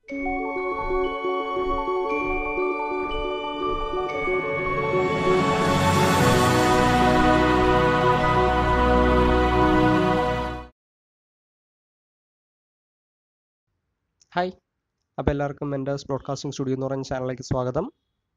hi അപ്പോൾ എല്ലാവർക്കും എൻ്റെ ബ്രോഡ്കാസ്റ്റിംഗ് സ്റ്റുഡിയോ എന്ന് പറയുന്ന ചാനലിലേക്ക് സ്വാഗതം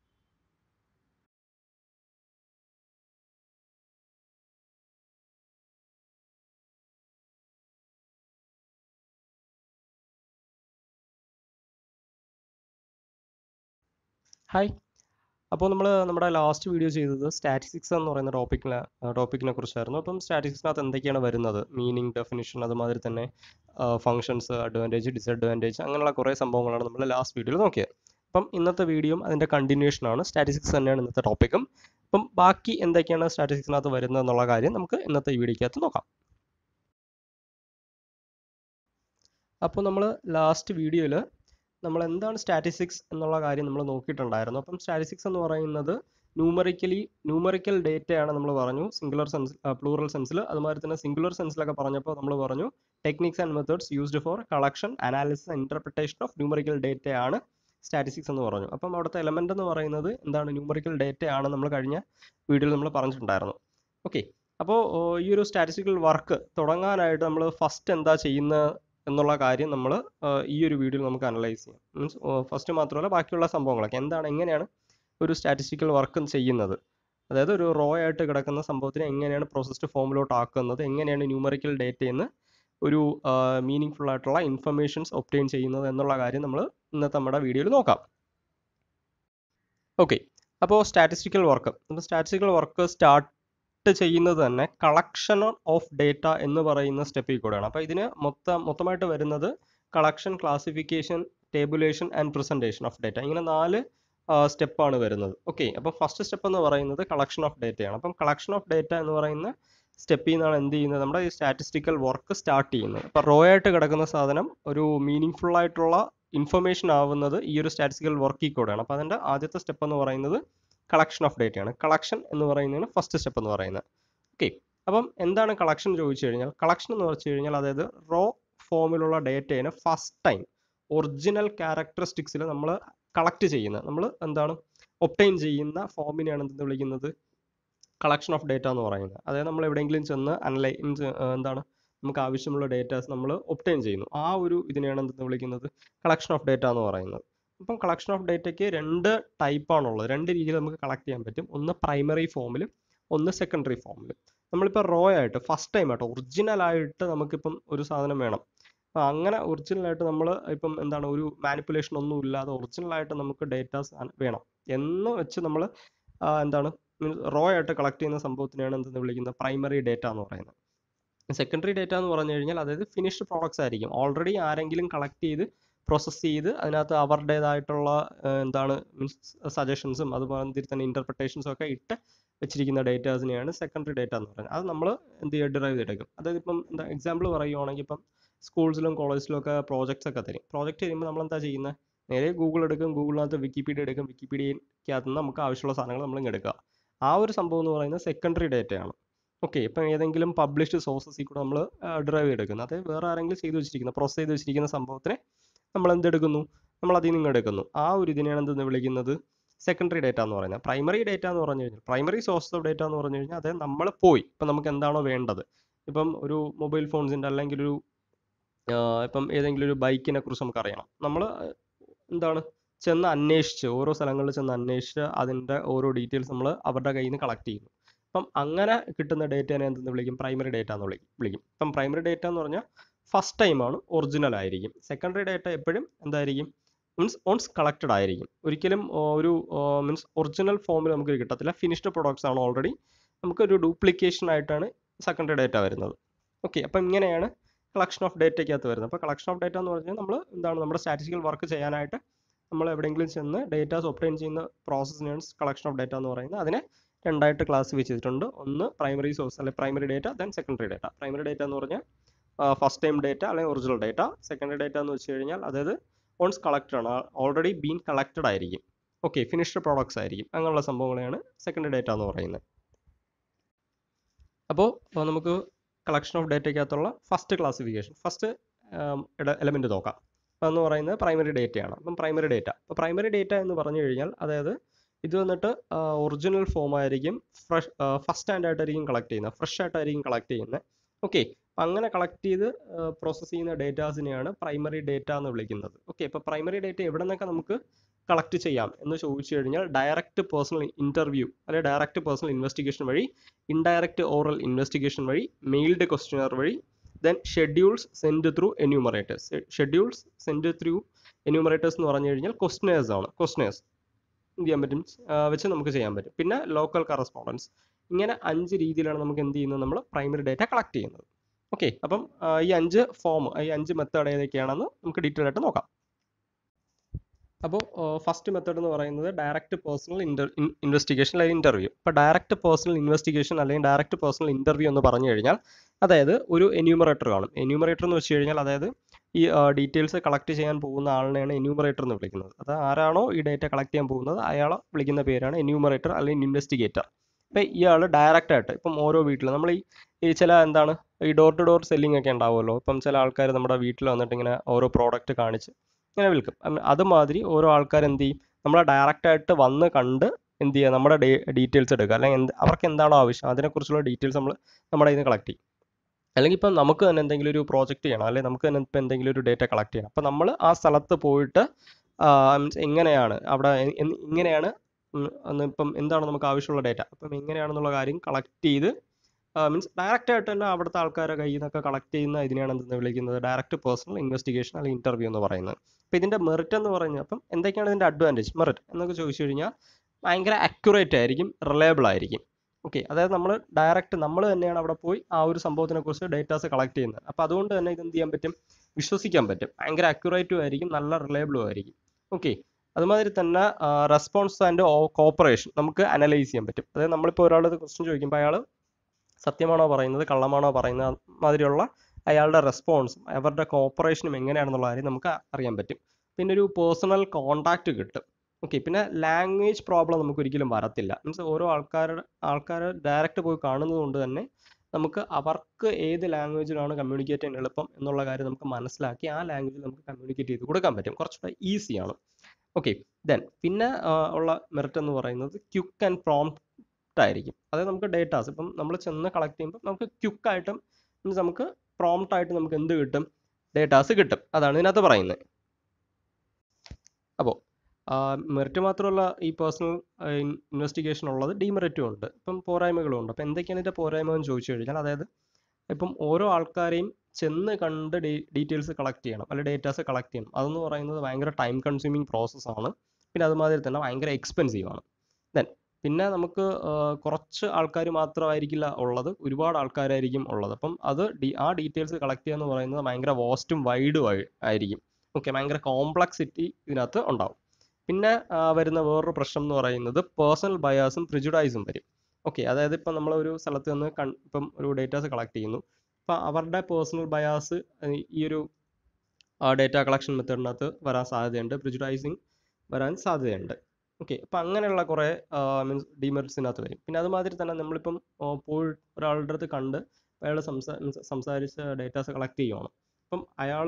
ഹായ് അപ്പോൾ നമ്മൾ നമ്മുടെ ലാസ്റ്റ് വീഡിയോ ചെയ്തത് സ്റ്റാറ്റിസ്റ്റിക്സ് എന്ന് പറയുന്ന ടോപ്പിക്കിനെ ടോപ്പിക്കിനെ കുറിച്ചായിരുന്നു അപ്പം സ്റ്റാറ്റിസ്റ്റിക്സിനകത്ത് എന്തൊക്കെയാണ് വരുന്നത് മീനിങ് ഡെഫിനിഷൻ അതുമാതിരി തന്നെ ഫങ്ഷൻസ് അഡ്വാൻറ്റേജ് ഡിസഡ്വാൻറ്റേജ് അങ്ങനെയുള്ള കുറേ സംഭവങ്ങളാണ് നമ്മൾ ലാസ്റ്റ് വീഡിയോയിൽ നോക്കിയത് അപ്പം ഇന്നത്തെ വീഡിയോയും അതിൻ്റെ കണ്ടിന്യൂഷൻ ആണ് സ്റ്റാറ്റിസ്റ്റിക്സ് തന്നെയാണ് ഇന്നത്തെ ടോപ്പിക്കും അപ്പം ബാക്കി എന്തൊക്കെയാണ് സ്റ്റാറ്റിസ്റ്റിക്സിനകത്ത് വരുന്നത് എന്നുള്ള കാര്യം നമുക്ക് ഇന്നത്തെ വീഡിയോയ്ക്കകത്ത് നോക്കാം അപ്പോൾ നമ്മൾ ലാസ്റ്റ് വീഡിയോയിൽ നമ്മൾ എന്താണ് സ്റ്റാറ്റിസ്റ്റിക്സ് എന്നുള്ള കാര്യം നമ്മൾ നോക്കിയിട്ടുണ്ടായിരുന്നു അപ്പം സ്റ്റാറ്റിസ്റ്റിക്സ് എന്ന് പറയുന്നത് ന്യൂമറിക്കലി ന്യൂമറിക്കൽ ഡേറ്റയാണ് നമ്മൾ പറഞ്ഞു സിംഗുലർ സെൻസ് പ്ലൂറൽ സെൻസിൽ അതുമാതിരി തന്നെ സിംഗുലർ സെൻസിലൊക്കെ പറഞ്ഞപ്പോൾ നമ്മൾ പറഞ്ഞു techniques and methods used for collection analysis and interpretation of numerical ഡേറ്റയാണ് സ്റ്റാറ്റിസ്റ്റിക്സ് എന്ന് പറഞ്ഞു അപ്പം അവിടുത്തെ എലമെൻ്റ് എന്ന് പറയുന്നത് എന്താണ് ന്യൂമറിക്കൽ ഡേറ്റ ആണ് നമ്മൾ കഴിഞ്ഞ വീഡിയോയിൽ നമ്മൾ പറഞ്ഞിട്ടുണ്ടായിരുന്നു ഓക്കെ അപ്പോൾ ഈ ഒരു സ്റ്റാറ്റിസ്റ്റിക്കൽ വർക്ക് തുടങ്ങാനായിട്ട് നമ്മൾ ഫസ്റ്റ് എന്താ ചെയ്യുന്ന എന്നുള്ള കാര്യം നമ്മൾ ഈ ഒരു വീഡിയോയിൽ നമുക്ക് അനലൈസ് ചെയ്യാം മീൻസ് ഫസ്റ്റ് മാത്രമല്ല ബാക്കിയുള്ള സംഭവങ്ങളൊക്കെ എന്താണ് എങ്ങനെയാണ് ഒരു സ്റ്റാറ്റിസ്റ്റിക്കൽ വർക്ക് ചെയ്യുന്നത് അതായത് ഒരു റോ ആയിട്ട് കിടക്കുന്ന സംഭവത്തിനെ എങ്ങനെയാണ് പ്രോസസ്ഡ് ഫോമിലോട്ട് ആക്കുന്നത് എങ്ങനെയാണ് ന്യൂമറിക്കൽ ഡേറ്റയിൽ നിന്ന് ഒരു മീനിങ് ഫുൾ ആയിട്ടുള്ള ഇൻഫർമേഷൻസ് ഒപ്റ്റെയിൻ ചെയ്യുന്നത് എന്നുള്ള കാര്യം നമ്മൾ ഇന്നത്തെ നമ്മുടെ വീഡിയോയിൽ നോക്കാം ഓക്കെ അപ്പോൾ സ്റ്റാറ്റിസ്റ്റിക്കൽ വർക്ക് അപ്പോൾ സ്റ്റാറ്റിസ്റ്റിക്കൽ വർക്ക് സ്റ്റാർട്ട് ചെയ്യുന്നത് തന്നെ കളക്ഷൻ ഓഫ് ഡേറ്റ എന്ന് പറയുന്ന സ്റ്റെപ്പിൽ കൂടെയാണ് അപ്പോൾ ഇതിന് മൊത്തം മൊത്തമായിട്ട് വരുന്നത് collection classification tabulation and presentation of data ഇങ്ങനെ നാല് സ്റ്റെപ്പാണ് വരുന്നത് ഓക്കെ അപ്പം ഫസ്റ്റ് സ്റ്റെപ്പ് എന്ന് പറയുന്നത് കളക്ഷൻ ഓഫ് ഡേറ്റയാണ് അപ്പം കളക്ഷൻ ഓഫ് ഡേറ്റ എന്ന് പറയുന്ന സ്റ്റെപ്പിൽ നിന്നാണ് എന്ത് ചെയ്യുന്നത് നമ്മുടെ ഈ സ്റ്റാറ്റിസ്റ്റിക്കൽ വർക്ക് സ്റ്റാർട്ട് ചെയ്യുന്നത് അപ്പോൾ റോ ആയിട്ട് കിടക്കുന്ന സാധനം ഒരു മീനിങ് ഫുൾ ആയിട്ടുള്ള ഇൻഫർമേഷൻ ആവുന്നത് ഈ ഒരു സ്റ്റാറ്റിസ്റ്റിക്കൽ വർക്കിൽ കൂടെയാണ് അപ്പോൾ അതിൻ്റെ ആദ്യത്തെ സ്റ്റെപ്പ് എന്ന് പറയുന്നത് കളക്ഷൻ ഓഫ് ഡേറ്റയാണ് കളക്ഷൻ എന്ന് പറയുന്നതാണ് ഫസ്റ്റ് സ്റ്റെപ്പ് എന്ന് പറയുന്നത് ഓക്കെ അപ്പം എന്താണ് കളക്ഷൻ ചോദിച്ചു കഴിഞ്ഞാൽ കളക്ഷൻ എന്ന് വെച്ച് കഴിഞ്ഞാൽ അതായത് റോ ഫോമിലുള്ള ഡേറ്റേനെ ഫസ്റ്റ് ടൈം ഒറിജിനൽ ക്യാരക്ടറിസ്റ്റിക്സിൽ നമ്മൾ കളക്ട് ചെയ്യുന്ന നമ്മൾ എന്താണ് ഒപ്റ്റൈൻ ചെയ്യുന്ന ഫോമിനെയാണ് എന്ത് വിളിക്കുന്നത് കളക്ഷൻ ഓഫ് ഡേറ്റ എന്ന് പറയുന്നത് അതായത് നമ്മൾ എവിടെയെങ്കിലും ചെന്ന് അനലൈ എന്താണ് നമുക്ക് ആവശ്യമുള്ള ഡേറ്റാസ് നമ്മൾ ഒപ്റ്റൈൻ ചെയ്യുന്നു ആ ഒരു ഇതിനെയാണ് എന്തെന്ന് വിളിക്കുന്നത് കളക്ഷൻ ഓഫ് ഡേറ്റ എന്ന് പറയുന്നത് അപ്പം കളക്ഷൻ ഓഫ് ഡേറ്റയ്ക്ക് രണ്ട് ടൈപ്പാണുള്ളത് രണ്ട് രീതിയിൽ നമുക്ക് കളക്ട് ചെയ്യാൻ പറ്റും ഒന്ന് പ്രൈമറി ഫോമിൽ ഒന്ന് സെക്കൻഡറി ഫോമിൽ നമ്മളിപ്പോൾ റോ ആയിട്ട് ഫസ്റ്റ് ടൈം ആയിട്ട് ഒറിജിനൽ ആയിട്ട് നമുക്കിപ്പം ഒരു സാധനം വേണം അപ്പോൾ അങ്ങനെ ഒറിജിനൽ ആയിട്ട് നമ്മൾ ഇപ്പം എന്താണ് ഒരു മാനിപ്പുലേഷൻ ഒന്നും ഇല്ലാതെ ഒറിജിനൽ ആയിട്ട് നമുക്ക് ഡേറ്റാസ് വേണം എന്ന് വെച്ച് നമ്മൾ എന്താണ് റോ ആയിട്ട് കളക്ട് ചെയ്യുന്ന സംഭവത്തിനെയാണ് എന്തെന്ന് വിളിക്കുന്നത് പ്രൈമറി ഡേറ്റ എന്ന് പറയുന്നത് സെക്കൻഡറി ഡേറ്റ എന്ന് പറഞ്ഞു കഴിഞ്ഞാൽ അതായത് ഫിനിഷ്ഡ് പ്രോഡക്ട്സ് ആയിരിക്കും ഓൾറെഡി ആരെങ്കിലും കളക്ട് ചെയ്ത് പ്രോസസ്സ് ചെയ്ത് അതിനകത്ത് അവരുടേതായിട്ടുള്ള എന്താണ് മീൻസ് സജഷൻസും അതുപോലെ തന്നെ ഇൻ്റർപ്രിട്ടേഷൻസും ഒക്കെ ഇട്ട് വെച്ചിരിക്കുന്ന ഡേറ്റാസിനെയാണ് സെക്കൻഡറി ഡേറ്റ എന്ന് പറയുന്നത് അത് നമ്മൾ എന്ത് ചെയ്യുക ഡിറൈവ് ചെയ്തെടുക്കും അതായത് ഇപ്പം എന്താ എക്സാമ്പിൾ പറയുവാണെങ്കിൽ ഇപ്പം സ്കൂൾസിലും കോളേജിലും ഒക്കെ പ്രോജക്ട്സ് ഒക്കെ തരും പ്രോജക്റ്റ് ചെയ്യുമ്പോൾ നമ്മൾ എന്താ ചെയ്യുന്നത് നേരെ ഗൂഗിൾ എടുക്കും ഗൂഗിളിനകത്ത് വിക്കിപീഡിയ എടുക്കും വിക്കിപീഡിയക്കകത്ത് നിന്ന് നമുക്ക് ആവശ്യമുള്ള സാധനങ്ങൾ നമ്മൾ എടുക്കുക ആ ഒരു സംഭവം എന്ന് പറയുന്നത് സെക്കൻഡറി ഡേറ്റയാണ് ഓക്കെ ഇപ്പം ഏതെങ്കിലും പബ്ലിഷ്ഡ് സോഴ്സസിൽ കൂടെ നമ്മൾ ഡ്രൈവ് ചെയ്തെടുക്കുന്നു അതായത് വേറെ ആരെങ്കിലും ചെയ്ത് വെച്ചിരിക്കുന്ന പ്രോസസ് ചെയ്ത് വെച്ചിരിക്കുന്ന സംഭവത്തിനെ നമ്മൾ എന്തെടുക്കുന്നു നമ്മൾ അതിൽ നിന്ന് എടുക്കുന്നു ആ ഒരു ഇതിനെയാണ് എന്തെന്ന് വിളിക്കുന്നത് സെക്കൻഡറി ഡേറ്റ എന്ന് പറയുന്നത് പ്രൈമറി ഡേറ്റ എന്ന് പറഞ്ഞു കഴിഞ്ഞാൽ പ്രൈമറി സോഴ്സ് ഓഫ് ഡേറ്റ എന്ന് പറഞ്ഞു കഴിഞ്ഞാൽ അതായത് നമ്മൾ പോയി ഇപ്പം നമുക്ക് എന്താണോ വേണ്ടത് ഇപ്പം ഒരു മൊബൈൽ ഫോൺസിൻ്റെ അല്ലെങ്കിൽ ഒരു ഇപ്പം ഏതെങ്കിലും ഒരു ബൈക്കിനെ കുറിച്ച് നമുക്ക് അറിയണം നമ്മൾ എന്താണ് ചെന്ന് അന്വേഷിച്ച് ഓരോ സ്ഥലങ്ങളിൽ ചെന്ന് അന്വേഷിച്ച് അതിൻ്റെ ഓരോ ഡീറ്റെയിൽസ് നമ്മൾ അവരുടെ കയ്യിൽ നിന്ന് കളക്ട് ചെയ്യുന്നു അപ്പം അങ്ങനെ കിട്ടുന്ന ഡേറ്റനെ എന്തെന്ന് വിളിക്കും പ്രൈമറി ഡേറ്റ എന്ന് വിളിക്കും വിളിക്കും ഇപ്പം പ്രൈമറി ഡേറ്റ എന്ന് പറഞ്ഞാൽ ഫസ്റ്റ് ടൈമാണ് ഒറിജിനൽ ആയിരിക്കും സെക്കൻഡറി ഡേറ്റ എപ്പോഴും എന്തായിരിക്കും മീൻസ് ഓൺസ് കളക്റ്റഡ് ആയിരിക്കും ഒരിക്കലും ഒരു മീൻസ് ഒറിജിനൽ ഫോമിൽ നമുക്ക് കിട്ടത്തില്ല ഫിനിഷ്ഡ് പ്രൊഡക്ട്സ് ആണ് ഓൾറെഡി നമുക്കൊരു ഡ്യൂപ്ലിക്കേഷൻ ആയിട്ടാണ് സെക്കൻഡറി ഡേറ്റ വരുന്നത് ഓക്കെ അപ്പം ഇങ്ങനെയാണ് കളക്ഷൻ ഓഫ് ഡേറ്റയ്ക്കകത്ത് വരുന്നത് അപ്പോൾ കളക്ഷൻ ഓഫ് ഡേറ്റ എന്ന് പറഞ്ഞാൽ നമ്മൾ എന്താണ് നമ്മുടെ സ്റ്റാറ്റിസ്റ്റിക്കൽ വർക്ക് ചെയ്യാനായിട്ട് നമ്മൾ എവിടെയെങ്കിലും ചെന്ന് ഡേറ്റാസ് ഒപ്റ്റൈൻ ചെയ്യുന്ന പ്രോസസ്സിനെയാണ് കളക്ഷൻ ഓഫ് ഡേറ്റ എന്ന് പറയുന്നത് അതിനെ രണ്ടായിട്ട് ക്ലാസിഫൈ ചെയ്തിട്ടുണ്ട് ഒന്ന് പ്രൈമറി സോഴ്സ് അല്ലെങ്കിൽ primary data then secondary data primary data എന്ന് പറഞ്ഞാൽ ഫസ്റ്റ് ടൈം ഡേറ്റ അല്ലെങ്കിൽ ഒറിജിനൽ ഡേറ്റ സെക്കൻഡറി ഡേറ്റ എന്ന് വെച്ച് കഴിഞ്ഞാൽ അതായത് ഓൺസ് കളക്റ്റഡ് ആണ് ഓൾറെഡി ബീൻ കളക്റ്റഡ് ആയിരിക്കും ഓക്കെ ഫിനിഷ്ഡ് പ്രോഡക്ട്സ് ആയിരിക്കും അങ്ങനെയുള്ള സംഭവങ്ങളെയാണ് സെക്കൻഡറി ഡേറ്റ എന്ന് പറയുന്നത് അപ്പോൾ നമുക്ക് കളക്ഷൻ ഓഫ് ഡേറ്റയ്ക്കകത്തുള്ള ഫസ്റ്റ് ക്ലാസിഫിക്കേഷൻ ഫസ്റ്റ് എലമെൻറ്റ് നോക്കാം എന്ന് പറയുന്നത് പ്രൈമറി ഡേറ്റയാണ് അപ്പം പ്രൈമറി ഡേറ്റ അപ്പോൾ പ്രൈമറി ഡേറ്റ എന്ന് പറഞ്ഞു കഴിഞ്ഞാൽ അതായത് ഇത് വന്നിട്ട് ഒറിജിനൽ ഫോം ആയിരിക്കും ഫ്രഷ് ഫസ്റ്റ് ഹാൻഡ് ആയിട്ടായിരിക്കും കളക്ട് ചെയ്യുന്നത് ഫ്രഷ് ആയിട്ടായിരിക്കും കളക്ട് ചെയ്യുന്നത് ഓക്കെ അങ്ങനെ കളക്ട് ചെയ്ത് പ്രോസസ്സ് ചെയ്യുന്ന ഡേറ്റാസിനെയാണ് പ്രൈമറി ഡേറ്റ എന്ന് വിളിക്കുന്നത് ഓക്കെ അപ്പോൾ പ്രൈമറി ഡേറ്റ എവിടെ നിന്നൊക്കെ നമുക്ക് കളക്ട് ചെയ്യാം എന്ന് ചോദിച്ചു കഴിഞ്ഞാൽ ഡയറക്റ്റ് പേഴ്സണൽ ഇൻ്റർവ്യൂ അല്ലെങ്കിൽ ഡയറക്റ്റ് പേഴ്സണൽ ഇൻവെസ്റ്റിഗേഷൻ വഴി ഇൻഡയറക്റ്റ് ഓറൽ ഇൻവെസ്റ്റിഗേഷൻ വഴി മെയിൽഡ് ക്വസ്റ്റ്യനർ വഴി then schedules send through enumerators schedules send through enumerators എന്ന് പറഞ്ഞു കഴിഞ്ഞാൽ ക്വസ്റ്റ്നേഴ്സ് ആണ് ക്വസ്റ്റ്നേഴ്സ് എന്ത് ചെയ്യാൻ പറ്റും വെച്ച് നമുക്ക് ചെയ്യാൻ പറ്റും പിന്നെ ലോക്കൽ കറസ്പോണ്ടൻസ് ഇങ്ങനെ അഞ്ച് രീതിയിലാണ് നമുക്ക് എന്ത് ചെയ്യുന്നത് നമ്മൾ പ്രൈമറി ഡേറ്റ കളക്ട് ചെയ്യുന്നത് ഓക്കെ അപ്പം ഈ അഞ്ച് ഫോം ഈ അഞ്ച് മെത്തേഡ് ഏതൊക്കെയാണെന്ന് നമുക്ക് ഡീറ്റെയിൽ ആയിട്ട് നോക്കാം അപ്പോൾ ഫസ്റ്റ് മെത്തേഡ് എന്ന് പറയുന്നത് ഡയറക്റ്റ് പേഴ്സണൽ ഇൻ്റർ ഇൻവെസ്റ്റിഗേഷൻ അല്ലെങ്കിൽ ഇൻ്റർവ്യൂ ഇപ്പോൾ ഡയറക്റ്റ് പേഴ്സണൽ ഇൻവെസ്റ്റിഗേഷൻ അല്ലെങ്കിൽ ഡയറക്റ്റ് പേഴ്സണൽ ഇൻ്റർവ്യൂ എന്ന് പറഞ്ഞു കഴിഞ്ഞാൽ അതായത് ഒരു എന്യൂമറേറ്റർ കാണും എന്യൂമറേറ്റർ എന്ന് വെച്ച് കഴിഞ്ഞാൽ അതായത് ഈ ഡീറ്റെയിൽസ് കളക്ട് ചെയ്യാൻ പോകുന്ന ആളിനെയാണ് എന്യൂമറേറ്റർ എന്ന് വിളിക്കുന്നത് അത് ആരാണോ ഈ ഡേറ്റ കളക്ട് ചെയ്യാൻ പോകുന്നത് അയാളെ വിളിക്കുന്ന പേരാണ് എന്യൂമറേറ്റർ അല്ലെങ്കിൽ ഇൻവെസ്റ്റിഗേറ്റർ ഇപ്പം ഇയാൾ ഡയറക്റ്റ് ആയിട്ട് ഇപ്പം ഓരോ വീട്ടിൽ നമ്മൾ ഈ ഈ ചില എന്താണ് ഈ ഡോർ ടു ഡോർ സെല്ലിംഗ് ഒക്കെ ഉണ്ടാവുമല്ലോ ഇപ്പം ചില ആൾക്കാർ നമ്മുടെ വീട്ടിൽ വന്നിട്ട് ഇങ്ങനെ ഓരോ പ്രോഡക്റ്റ് കാണിച്ച് ഇങ്ങനെ വിൽക്കും അതുമാതിരി ഓരോ ആൾക്കാർ എന്ത് ചെയ്യും നമ്മളെ ഡയറക്റ്റ് ആയിട്ട് വന്ന് കണ്ട് എന്ത് ചെയ്യുക നമ്മുടെ ഡീറ്റെയിൽസ് എടുക്കുക അല്ലെങ്കിൽ എന്ത് അവർക്ക് എന്താണോ ആവശ്യം അതിനെക്കുറിച്ചുള്ള ഡീറ്റെയിൽസ് നമ്മൾ നമ്മുടെ കയ്യിൽ നിന്ന് കളക്ട് ചെയ്യും അല്ലെങ്കിൽ ഇപ്പം നമുക്ക് തന്നെ എന്തെങ്കിലും ഒരു പ്രോജക്റ്റ് ചെയ്യണം അല്ലെങ്കിൽ നമുക്ക് തന്നെ ഇപ്പം എന്തെങ്കിലും ഒരു ഡേറ്റ കളക്ട് ചെയ്യണം അപ്പം നമ്മൾ ആ സ്ഥലത്ത് പോയിട്ട് മീൻസ് എങ്ങനെയാണ് അവിടെ ഇങ്ങനെയാണ് ഇപ്പം എന്താണ് നമുക്ക് ആവശ്യമുള്ള ഡേറ്റ അപ്പം എങ്ങനെയാണെന്നുള്ള കാര്യം കളക്ട് ചെയ്ത് മീൻസ് ഡയറക്റ്റ് ആയിട്ട് തന്നെ അവിടുത്തെ ആൾക്കാരെ കയ്യിൽ നിന്നൊക്കെ കളക്ട് ചെയ്യുന്ന ഇതിനെയാണ് എന്തെന്ന് വിളിക്കുന്നത് ഡയറക്റ്റ് പേഴ്സണൽ ഇൻവെസ്റ്റിഗേഷൻ അല്ലെങ്കിൽ ഇൻ്റർവ്യൂ എന്ന് പറയുന്നത് അപ്പോൾ ഇതിൻ്റെ മെറിറ്റ് എന്ന് പറഞ്ഞാൽ അപ്പം എന്തൊക്കെയാണ് ഇതിൻ്റെ അഡ്വാൻറ്റേജ് മെറിറ്റ് എന്നൊക്കെ ചോദിച്ചു കഴിഞ്ഞാൽ ഭയങ്കര അക്യുറേറ്റ് ആയിരിക്കും റിലയബിൾ ആയിരിക്കും ഓക്കെ അതായത് നമ്മൾ ഡയറക്റ്റ് നമ്മൾ തന്നെയാണ് അവിടെ പോയി ആ ഒരു സംഭവത്തിനെ കുറിച്ച് ഡേറ്റാസ് കളക്ട് ചെയ്യുന്നത് അപ്പോൾ അതുകൊണ്ട് തന്നെ ഇത് എന്ത് ചെയ്യാൻ പറ്റും വിശ്വസിക്കാൻ പറ്റും ഭയങ്കര അക്യുറേറ്റും ആയിരിക്കും നല്ല റിലയബിളും ആയിരിക്കും ഓക്കെ അതുമാതിരി തന്നെ റെസ്പോൺസ് ആൻഡ് കോപ്പറേഷൻ നമുക്ക് അനലൈസ് ചെയ്യാൻ പറ്റും അതായത് നമ്മളിപ്പോൾ ഒരാളത് ക്വസ്റ്റ്യൻ ചോദിക്കുമ്പോൾ അയാൾ സത്യമാണോ പറയുന്നത് കള്ളമാണോ പറയുന്നത് മാതിരിയുള്ള അയാളുടെ റെസ്പോൺസും അവരുടെ കോപ്പറേഷനും എങ്ങനെയാണെന്നുള്ള കാര്യം നമുക്ക് അറിയാൻ പറ്റും പിന്നെ ഒരു പേഴ്സണൽ കോണ്ടാക്റ്റ് കിട്ടും ഓക്കെ പിന്നെ ലാംഗ്വേജ് പ്രോബ്ലം നമുക്ക് ഒരിക്കലും വരത്തില്ല മീൻസ് ഓരോ ആൾക്കാരുടെ ആൾക്കാർ ഡയറക്റ്റ് പോയി കാണുന്നത് കൊണ്ട് തന്നെ നമുക്ക് അവർക്ക് ഏത് ലാംഗ്വേജിലാണ് കമ്മ്യൂണിക്കേറ്റ് ചെയ്യാൻ എളുപ്പം എന്നുള്ള കാര്യം നമുക്ക് മനസ്സിലാക്കി ആ ലാംഗ്വേജിൽ നമുക്ക് കമ്മ്യൂണിക്കേറ്റ് ചെയ്ത് കൊടുക്കാൻ പറ്റും കുറച്ചുകൂടെ ഈസിയാണ് ഓക്കെ ദെൻ പിന്നെ ഉള്ള മെറിറ്റ് എന്ന് പറയുന്നത് ക്യുക്ക് ആൻഡ് പ്രോംപ്റ്റ് ആയിരിക്കും അതായത് നമുക്ക് ഡേറ്റാസ് ഇപ്പം നമ്മൾ ചെന്ന് കളക്ട് ചെയ്യുമ്പോൾ നമുക്ക് ക്യുക്കായിട്ടും മീൻസ് നമുക്ക് പ്രോംപ്റ്റ് ആയിട്ട് നമുക്ക് എന്ത് കിട്ടും ഡേറ്റാസ് കിട്ടും അതാണ് ഇതിനകത്ത് പറയുന്നത് അപ്പോൾ മെറിറ്റ് മാത്രമല്ല ഈ പേഴ്സണൽ ഇൻവെസ്റ്റിഗേഷൻ ഉള്ളത് ഡിമെറിറ്റും ഉണ്ട് ഇപ്പം പോരായ്മകളും ഉണ്ട് അപ്പം എന്തൊക്കെയാണ് ഇതിൻ്റെ പോരായ്മ എന്ന് ചോദിച്ചു കഴിഞ്ഞാൽ അതായത് ഇപ്പം ഓരോ ആൾക്കാരെയും ചെന്ന് കണ്ട് ഡീറ്റെയിൽസ് കളക്ട് ചെയ്യണം അല്ലെങ്കിൽ ഡേറ്റാസ് കളക്ട് ചെയ്യണം അതെന്ന് പറയുന്നത് ഭയങ്കര ടൈം കൺസ്യൂമിങ് പ്രോസസ്സാണ് പിന്നെ അതുമാതിരി തന്നെ ഭയങ്കര എക്സ്പെൻസീവ് ആണ് ദെൻ പിന്നെ നമുക്ക് കുറച്ച് ആൾക്കാർ മാത്രമായിരിക്കില്ല ഉള്ളത് ഒരുപാട് ആൾക്കാരായിരിക്കും ഉള്ളത് അപ്പം അത് ഡി ആ ഡീറ്റെയിൽസ് കളക്ട് ചെയ്യുക എന്ന് പറയുന്നത് ഭയങ്കര വാസ്റ്റും വൈഡും ആയിരിക്കും ഓക്കെ ഭയങ്കര കോംപ്ലക്സിറ്റി ഇതിനകത്ത് ഉണ്ടാവും പിന്നെ വരുന്ന വേറൊരു പ്രശ്നം എന്ന് പറയുന്നത് പേഴ്സണൽ ബയാസും പ്രിജുഡൈസും വരും ഓക്കെ അതായത് ഇപ്പം നമ്മൾ ഒരു സ്ഥലത്ത് നിന്ന് കൺ ഇപ്പം ഒരു ഡേറ്റാസ് കളക്ട് ചെയ്യുന്നു അപ്പോൾ അവരുടെ പേഴ്സണൽ ബയാസ് ഈ ഒരു ഡേറ്റ കളക്ഷൻ മെത്തേഡിനകത്ത് വരാൻ സാധ്യതയുണ്ട് പ്രിജുഡൈസിങ് വരാൻ സാധ്യതയുണ്ട് ഓക്കെ അപ്പം അങ്ങനെയുള്ള കുറേ മീൻസ് ഡിമെറിറ്റ്സിനകത്ത് വരും പിന്നെ അതുമാതിരി തന്നെ നമ്മളിപ്പം പോയി ഒരാളുടെ അടുത്ത് കണ്ട് അയാൾ സംസാ സംസാരിച്ച് ഡേറ്റാസ് കളക്ട് ചെയ്യുവാണ് അപ്പം അയാൾ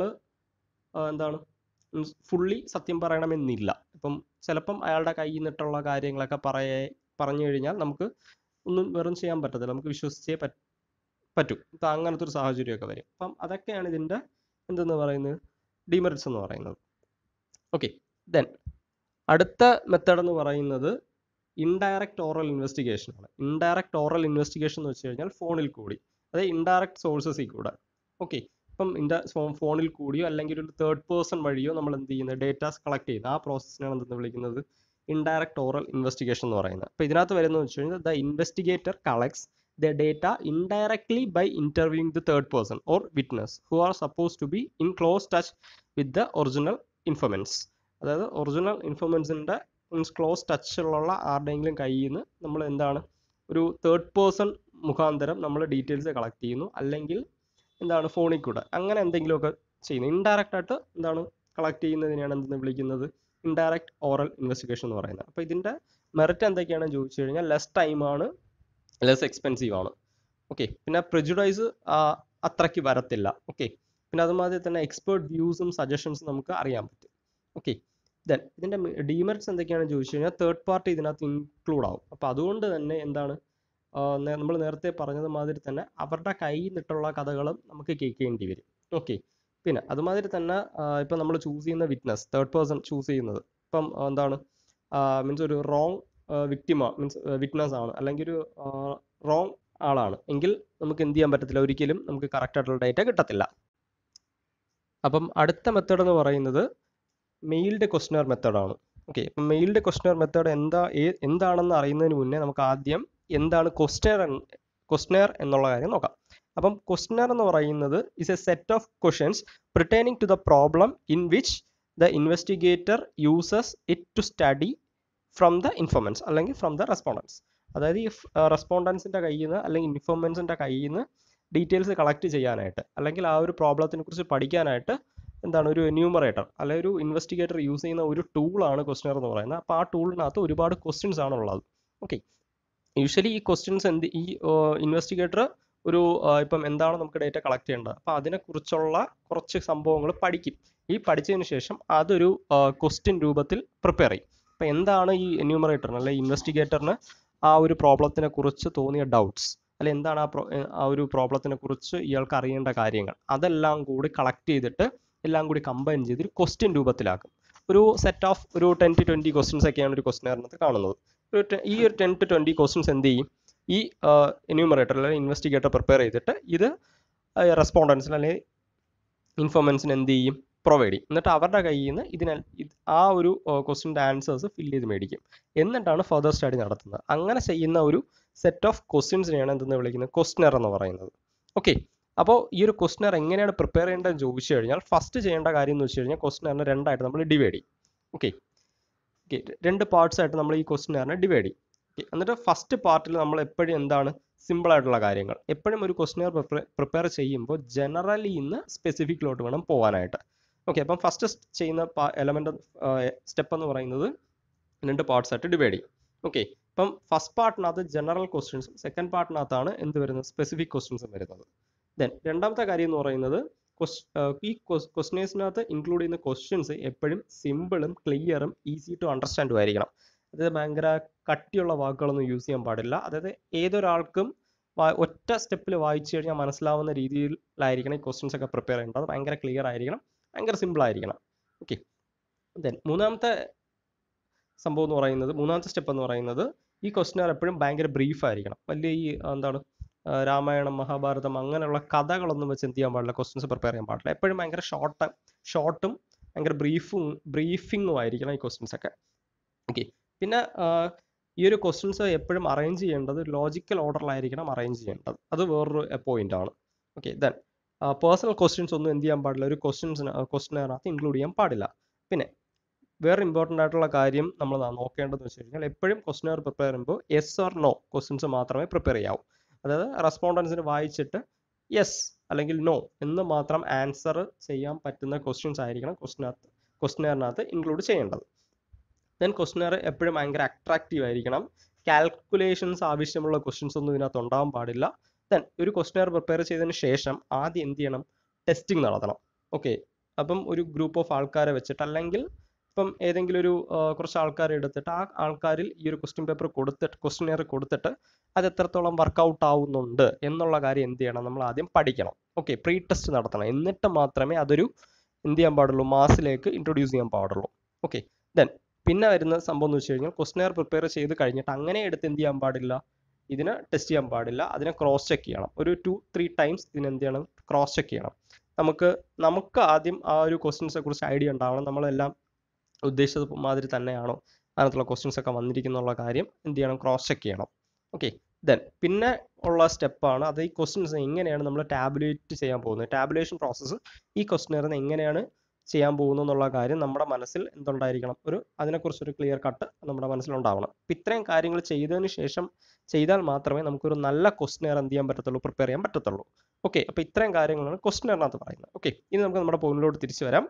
എന്താണ് മീൻസ് ഫുള്ളി സത്യം പറയണമെന്നില്ല ഇപ്പം ചിലപ്പം അയാളുടെ കയ്യിൽ നിന്നിട്ടുള്ള കാര്യങ്ങളൊക്കെ പറയേ പറഞ്ഞു കഴിഞ്ഞാൽ നമുക്ക് ഒന്നും വെറും ചെയ്യാൻ പറ്റത്തില്ല നമുക്ക് വിശ്വസിച്ചേ പറ്റ പറ്റൂ ഇപ്പം അങ്ങനത്തെ ഒരു സാഹചര്യമൊക്കെ വരും അപ്പം അതൊക്കെയാണ് ഇതിൻ്റെ എന്തെന്ന് പറയുന്നത് ഡിമെറിറ്റ്സ് എന്ന് പറയുന്നത് ഓക്കെ ദെൻ അടുത്ത മെത്തേഡ് എന്ന് പറയുന്നത് ഇൻഡയറക്റ്റ് ഓറൽ ഇൻവെസ്റ്റിഗേഷൻ ആണ് ഇൻഡയറക്റ്റ് ഓറൽ ഇൻവെസ്റ്റിഗേഷൻ എന്ന് വെച്ച് കഴിഞ്ഞാൽ ഫോണിൽ കൂടി അതായത് ഇൻഡയറക്റ്റ് സോഴ്സസിൽ കൂടെ ഓക്കെ ഇപ്പം ഇൻ്റെ ഫോണിൽ കൂടിയോ അല്ലെങ്കിൽ ഒരു തേർഡ് പേഴ്സൺ വഴിയോ നമ്മൾ എന്ത് ചെയ്യുന്നത് ഡേറ്റാസ് കളക്ട് ചെയ്യുന്നത് ആ പ്രോസസ്സിനാണ് എന്തെന്ന് വിളിക്കുന്നത് ഇൻഡയറക്റ്റ് ഓറൽ ഇൻവെസ്റ്റിഗേഷൻ എന്ന് പറയുന്നത് അപ്പോൾ ഇതിനകത്ത് വരുന്നത് വെച്ച് കഴിഞ്ഞാൽ the investigator collects the data indirectly by interviewing the third person or witness who are suppose to be in close touch with the original informants അതായത് ഒറിജിനൽ ഇൻഫർമെൻസിൻ്റെ മീൻസ് ക്ലോസ് ടച്ചിലുള്ള ആരുടെയെങ്കിലും കയ്യിൽ നിന്ന് നമ്മൾ എന്താണ് ഒരു തേർഡ് പേഴ്സൺ മുഖാന്തരം നമ്മൾ ഡീറ്റെയിൽസ് കളക്ട് ചെയ്യുന്നു അല്ലെങ്കിൽ എന്താണ് ഫോണിൽ കൂടെ അങ്ങനെ എന്തെങ്കിലുമൊക്കെ ചെയ്യുന്നു ഇൻഡയറക്റ്റ് ആയിട്ട് എന്താണ് കളക്ട് ചെയ്യുന്നതിനെയാണ് എന്തെന്ന് വിളിക്കുന്നത് ഇൻഡയറക്റ്റ് ഓറൽ ഇൻവെസ്റ്റിഗേഷൻ എന്ന് പറയുന്നത് അപ്പോൾ ഇതിൻ്റെ മെറിറ്റ് എന്തൊക്കെയാണെന്ന് ചോദിച്ചു കഴിഞ്ഞാൽ ലെസ് ടൈമാണ് ലെസ് എക്സ്പെൻസീവ് ആണ് ഓക്കെ പിന്നെ പ്രിജുഡൈസ് അത്രയ്ക്ക് വരത്തില്ല ഓക്കെ പിന്നെ അതുമാതിരി തന്നെ എക്സ്പേർട്ട് വ്യൂസും സജഷൻസും നമുക്ക് അറിയാൻ പറ്റും ഓക്കെ ദെൻ ഇതിൻ്റെ ഡീമെറിറ്റ്സ് എന്തൊക്കെയാണെന്ന് ചോദിച്ചു കഴിഞ്ഞാൽ തേർഡ് പാർട്ടി ഇതിനകത്ത് ഇൻക്ലൂഡ് ആവും അപ്പോൾ അതുകൊണ്ട് തന്നെ എന്താണ് നമ്മൾ നേരത്തെ പറഞ്ഞത് മാതിരി തന്നെ അവരുടെ കയ്യിൽ നിന്നിട്ടുള്ള കഥകളും നമുക്ക് കേൾക്കേണ്ടി വരും ഓക്കെ പിന്നെ അതുമാതിരി തന്നെ ഇപ്പം നമ്മൾ ചൂസ് ചെയ്യുന്ന വിറ്റ്നസ് തേർഡ് പേഴ്സൺ ചൂസ് ചെയ്യുന്നത് ഇപ്പം ആ, എന്താണ് മീൻസ് ഒരു റോങ് വിക്ടിമ മീൻസ് വിറ്റ്നസ് ആണ് അല്ലെങ്കിൽ ഒരു റോങ് ആളാണ് എങ്കിൽ നമുക്ക് എന്ത് ചെയ്യാൻ പറ്റത്തില്ല ഒരിക്കലും നമുക്ക് കറക്റ്റ് ആയിട്ടുള്ള ഡേറ്റ കിട്ടത്തില്ല അപ്പം അടുത്ത മെത്തേഡ് എന്ന് പറയുന്നത് മെയിൽഡ് ക്വസ്റ്റ്യനർ മെത്തേഡാണ് ഓക്കെ അപ്പം മെയിൽഡ് ക്വസ്റ്റ്യനർ മെത്തേഡ് എന്താ ഏ- എന്താണെന്ന് അറിയുന്നതിന് മുന്നേ നമുക്ക് ആദ്യം എന്താണ് ക്വസ്റ്റ്യർ ക്വസ്റ്റ്യർ എന്നുള്ള കാര്യം നോക്കാം അപ്പം ക്വസ്റ്റ്യർ എന്ന് പറയുന്നത് is a set of questions pertaining to the problem in which the investigator uses it to study from the informants അല്ലെങ്കിൽ from the respondents അതായത് ഈ റെസ്പോണ്ടൻസിൻ്റെ കയ്യിൽ നിന്ന് അല്ലെങ്കിൽ ഇൻഫോർമൻസിൻ്റെ കയ്യിൽ നിന്ന് ഡീറ്റെയിൽസ് കളക്ട് ചെയ്യാനായിട്ട് അല്ലെങ്കിൽ ആ ഒരു പ്രോബ്ലത്തിനെ കുറിച്ച് പഠിക്കാനായിട്ട് എന്താണ് ഒരു എന്യൂമറേറ്റർ അല്ലെങ്കിൽ ഒരു ഇൻവെസ്റ്റിഗേറ്റർ യൂസ് ചെയ്യുന്ന ഒരു ടൂളാണ് ക്വസ്റ്റ്യർ എന്ന് പറയുന്നത് അപ്പോൾ ആ ടൂളിനകത്ത് ഒരുപാട് ക്വസ്റ്റ്യൻസ് ആണ് ഉള്ളത് ഓക്കെ യൂഷ്വലി ഈ ക്വസ്റ്റ്യൻസ് എന്ത് ഈ ഇൻവെസ്റ്റിഗേറ്റർ ഒരു ആ, ഇപ്പം എന്താണ് നമുക്ക് ഡേറ്റ കളക്ട് ചെയ്യേണ്ടത് അപ്പോൾ അതിനെക്കുറിച്ചുള്ള കുറച്ച് സംഭവങ്ങൾ പഠിക്കും ഈ പഠിച്ചതിന് ശേഷം അതൊരു ക്വസ്റ്റ്യൻ രൂപത്തിൽ പ്രിപ്പയർ ചെയ്യും അപ്പോൾ എന്താണ് ഈ എന്യൂമറേറ്ററിന് അല്ലെങ്കിൽ ഇൻവെസ്റ്റിഗേറ്ററിന് ആ ഒരു പ്രോബ്ലത്തിനെ കുറിച്ച് തോന്നിയ ഡൗട്ട്സ് അല്ലെ എന്താണ് ആ പ്രോ ആ ഒരു പ്രോബ്ലത്തിനെ കുറിച്ച് ഇയാൾക്ക് അറിയേണ്ട കാര്യങ്ങൾ അതെല്ലാം കൂടി കളക്ട് ചെയ്തിട്ട് എല്ലാം കൂടി കമ്പൈൻ ചെയ്ത് ഒരു ക്വസ്റ്റ്യൻ രൂപത്തിലാക്കും ഒരു സെറ്റ് ഓഫ് ഒരു ടെൻ ടു ട്വൻറ്റി ക്വസ്റ്റ്യൻസ് ഒക്കെയാണ് ഒരു ക്വസ്റ്റ്യനകത്ത് കാണുന്നത് ഒരു ടെ- ഈ ഒരു ടെൻ ടു ട്വൻറ്റി ക്വസ്റ്റ്യൻസ് എന്ത് ചെയ്യും ഈ എന്യൂമറേറ്റർ അല്ലെങ്കിൽ ഇൻവെസ്റ്റിഗേറ്റർ പ്രിപ്പയർ ചെയ്തിട്ട് ഇത് റെസ്പോണ്ടൻസിന് അല്ലെങ്കിൽ ഇൻഫോർമൻസിന് എന്ത് ചെയ്യും പ്രൊവൈഡ് ചെയ്യും എന്നിട്ട് അവരുടെ കയ്യിൽ നിന്ന് ഇതിനെ ഇത് ആ ഒരു ക്വസ്റ്റിൻ്റെ ആൻസേഴ്സ് ഫില്ല് ചെയ്ത് മേടിക്കും എന്നിട്ടാണ് ഫർദർ സ്റ്റഡി നടത്തുന്നത് അങ്ങനെ ചെയ്യുന്ന ഒരു സെറ്റ് ഓഫ് ക്വസ്റ്റ്യൻസിനെയാണ് എന്തെന്ന് വിളിക്കുന്നത് ക്വസ്റ്റ്യനർ എന്ന് പറയുന്നത് ഓക്കെ അപ്പോൾ ഈ ഒരു ക്വസ്റ്റ്യനർ എങ്ങനെയാണ് പ്രിപ്പയർ ചെയ്യേണ്ടതെന്ന് ചോദിച്ചു കഴിഞ്ഞാൽ ഫസ്റ്റ് ചെയ്യേണ്ട കാര്യം എന്ന് വെച്ച് കഴിഞ്ഞാൽ ക്വസ്റ്റ്യനറിനെ രണ്ടായിട്ട് നമ്മൾ ഡിവൈഡ് ചെയ്യും ഓക്കെ ഓക്കെ രണ്ട് പാർട്സ് ആയിട്ട് നമ്മൾ ഈ ക്വസ്റ്റ്യനറിനെ ഡിവൈഡ് ചെയ്യും Okay, എന്നിട്ട് ഫസ്റ്റ് പാർട്ടിൽ നമ്മൾ എപ്പോഴും എന്താണ് സിമ്പിൾ ആയിട്ടുള്ള കാര്യങ്ങൾ എപ്പോഴും ഒരു ക്വസ്റ്റ്യനർ പ്രിപ്പയർ ചെയ്യുമ്പോൾ ജനറലി ഇന്ന് സ്പെസിഫിക്കിലോട്ട് വേണം പോകാനായിട്ട് ഓക്കെ അപ്പം ഫസ്റ്റ് ചെയ്യുന്ന എലമെന്റ് സ്റ്റെപ്പ് എന്ന് പറയുന്നത് രണ്ട് പാർട്സ് ആയിട്ട് ഡിവൈഡ് ചെയ്യും ഓക്കെ ഇപ്പം ഫസ്റ്റ് പാർട്ടിനകത്ത് ജനറൽ ക്വസ്റ്റ്യൻസും സെക്കൻഡ് പാർട്ടിനകത്താണ് എന്ത് വരുന്നത് സ്പെസിഫിക് ക്വസ്റ്റ്യൻസും വരുന്നത് ദെൻ രണ്ടാമത്തെ കാര്യം എന്ന് പറയുന്നത് ക്വസ്- ആഹ് ഈ ക്വസ്റ്റ്യൻസിനകത്ത് ഇൻക്ലൂഡ് ചെയ്യുന്ന ക്വസ്റ്റ്യൻസ് എപ്പോഴും സിമ്പിളും ക്ലിയറും ഈസി ടു അണ്ടർസ്റ്റാൻഡും ആയിരിക്കണം അതായത് ഭയങ്കര കട്ടിയുള്ള വാക്കുകളൊന്നും യൂസ് ചെയ്യാൻ പാടില്ല അതായത് ഏതൊരാൾക്കും വാ- ഒറ്റ സ്റ്റെപ്പിൽ വായിച്ചു കഴിഞ്ഞാൽ മനസ്സിലാവുന്ന രീതിയിലായിരിക്കണം ഈ ക്വസ്റ്റ്യൻസ് ഒക്കെ പ്രിപ്പയർ ചെയ്യേണ്ടത് അത് ഭയങ്കര ക്ലിയർ ആയിരിക്കണം ഭയങ്കര സിമ്പിൾ ആയിരിക്കണം ഓക്കെ ദെൻ മൂന്നാമത്തെ സംഭവം എന്ന് പറയുന്നത് മൂന്നാമത്തെ സ്റ്റെപ്പ് എന്ന് പറയുന്നത് ഈ ക്വസ്റ്റ്യൻ എപ്പോഴും ഭയങ്കര ബ്രീഫ് ആയിരിക്കണം വലിയ ഈ ആ, എന്താണ് ആ, രാമായണം മഹാഭാരതം അങ്ങനെയുള്ള കഥകളൊന്നും വെച്ച് എന്ത് ചെയ്യാൻ പാടില്ല ക്വസ്റ്റ്യൻസ് പ്രിപ്പയർ ചെയ്യാൻ പാടില്ല എപ്പോഴും ഭയങ്കര ഷോർട്ട് ഷോർട്ടും ഭയങ്കര ബ്രീഫും ബ്രീഫിങ്ങും ആയിരിക്കണം ഈ ക്വസ്റ്റ്യൻസ് ഒക്കെ ഓക്കെ പിന്നെ ആ, ഈ ഒരു ക്വസ്റ്റ്യൻസ് എപ്പോഴും അറേഞ്ച് ചെയ്യേണ്ടത് ലോജിക്കൽ ഓർഡറിലായിരിക്കണം അറേഞ്ച് ചെയ്യേണ്ടത് അത് വേറൊരു പോയിന്റ് ആണ് ഓക്കെ ദെൻ പേഴ്സണൽ ക്വസ്റ്റ്യൻസ് ഒന്നും എന്ത് ചെയ്യാൻ പാടില്ല ഒരു ക്വസ്റ്റ്യൻസിന് ക്വസ്റ്റ്യനകത്ത് ഇൻക്ലൂഡ് ചെയ്യാൻ പാടില്ല പിന്നെ വേറെ ഇമ്പോർട്ടൻ്റ് ആയിട്ടുള്ള കാര്യം നമ്മൾ നോക്കേണ്ടതെന്ന് വെച്ച് കഴിഞ്ഞാൽ എപ്പോഴും ക്വസ്റ്റ്യനർ പ്രിപ്പയർ ചെയ്യുമ്പോൾ യെസ് ഓർ നോ ക്വസ്റ്റ്യൻസ് മാത്രമേ പ്രിപ്പയർ ചെയ്യാവൂ അതായത് റെസ്പോണ്ടൻസിന് വായിച്ചിട്ട് യെസ് അല്ലെങ്കിൽ നോ എന്ന് മാത്രം ആൻസർ ചെയ്യാൻ പറ്റുന്ന ക്വസ്റ്റ്യൻസ് ആയിരിക്കണം ക്വസ്റ്റ്യനകത്ത് ക്വസ്റ്റ്യനറിനകത്ത് ഇൻക്ലൂഡ് ചെയ്യേണ്ടത് ദെൻ ക്വസ്റ്റ്യനർ എപ്പോഴും ഭയങ്കര അട്രാക്റ്റീവ് ആയിരിക്കണം കാൽക്കുലേഷൻസ് ആവശ്യമുള്ള ക്വസ്റ്റ്യൻസ് ഒന്നും ഇതിനകത്ത് ഉണ്ടാവാൻ പാടില്ല ദെൻ ഒരു ക്വസ്റ്റ്യനർ പ്രിപ്പയർ ചെയ്തതിന് ശേഷം ആദ്യം എന്ത് ചെയ്യണം ടെസ്റ്റിംഗ് നടത്തണം ഓക്കെ അപ്പം ഒരു ഗ്രൂപ്പ് ഓഫ് ആൾക്കാരെ വെച്ചിട്ട് അല്ലെങ്കിൽ ഇപ്പം ഏതെങ്കിലും ഒരു ആ, കുറച്ച് ആൾക്കാരെ എടുത്തിട്ട് ആ ആൾക്കാരിൽ ഈ ഒരു ക്വസ്റ്റ്യൻ പേപ്പർ കൊടുത്തിട്ട് ക്വസ്റ്റ്യനർ കൊടുത്തിട്ട് അത് എത്രത്തോളം വർക്കൗട്ട് ആവുന്നുണ്ട് എന്നുള്ള കാര്യം എന്ത് ചെയ്യണം നമ്മൾ ആദ്യം പഠിക്കണം ഓക്കെ പ്രീ ടെസ്റ്റ് നടത്തണം എന്നിട്ട് മാത്രമേ അതൊരു എന്ത് ചെയ്യാൻ പാടുള്ളൂ മാസിലേക്ക് ഇൻട്രൊഡ്യൂസ് ചെയ്യാൻ പാടുള്ളൂ ഓക്കെ ദെൻ പിന്നെ വരുന്ന സംഭവം എന്ന് വെച്ച് കഴിഞ്ഞാൽ ക്വസ്റ്റ്യനർ പ്രിപ്പയർ ചെയ്ത് കഴിഞ്ഞിട്ട് അങ്ങനെ എടുത്ത് എന്ത് ചെയ്യാൻ പാടില്ല ഇതിനെ ടെസ്റ്റ് ചെയ്യാൻ പാടില്ല അതിനെ ക്രോസ് ചെക്ക് ചെയ്യണം ഒരു ടു ത്രീ ടൈംസ് ഇതിനെ എന്ത് ചെയ്യണം ക്രോസ് ചെക്ക് ചെയ്യണം നമുക്ക് നമുക്ക് ആദ്യം ആ ഒരു ക്വസ്റ്റ്യൻസെ കുറിച്ച് ഐഡിയ ഉണ്ടാവണം നമ്മളെല്ലാം ഉദ്ദേശിച്ചത് മാതിരി തന്നെയാണോ അതിനകത്തുള്ള ക്വസ്റ്റ്യൻസ് ഒക്കെ വന്നിരിക്കുന്നുള്ള കാര്യം എന്ത് ചെയ്യണം ക്രോസ് ചെക്ക് ചെയ്യണം ഓക്കെ ദെൻ പിന്നെ ഉള്ള സ്റ്റെപ്പാണ് അത് ഈ ക്വസ്റ്റ്യൻസ് എങ്ങനെയാണ് നമ്മൾ ടാബുലേറ്റ് ചെയ്യാൻ പോകുന്നത് ടാബുലേഷൻ പ്രോസസ്സ് ഈ ക്വസ്റ്റ്യനറിന് എങ്ങനെയാണ് ചെയ്യാൻ പോകുന്നു എന്നുള്ള കാര്യം നമ്മുടെ മനസ്സിൽ എന്തുണ്ടായിരിക്കണം ഒരു അതിനെക്കുറിച്ചൊരു ക്ലിയർ കട്ട് നമ്മുടെ മനസ്സിലുണ്ടാവണം അപ്പം ഇത്രയും കാര്യങ്ങൾ ചെയ്തതിന് ശേഷം ചെയ്താൽ മാത്രമേ നമുക്കൊരു നല്ല ക്വസ്റ്റ്യനർ എന്ത് ചെയ്യാൻ പറ്റത്തുള്ളൂ പ്രിപ്പയർ ചെയ്യാൻ പറ്റത്തുള്ളൂ ഓക്കെ അപ്പോൾ ഇത്രയും കാര്യങ്ങളാണ് ക്വസ്റ്റ്യനറിനകത്ത് പറയുന്നത് ഓക്കെ ഇനി നമുക്ക് നമ്മുടെ പോയിന്റിലോട്ട് തിരിച്ചു വരാം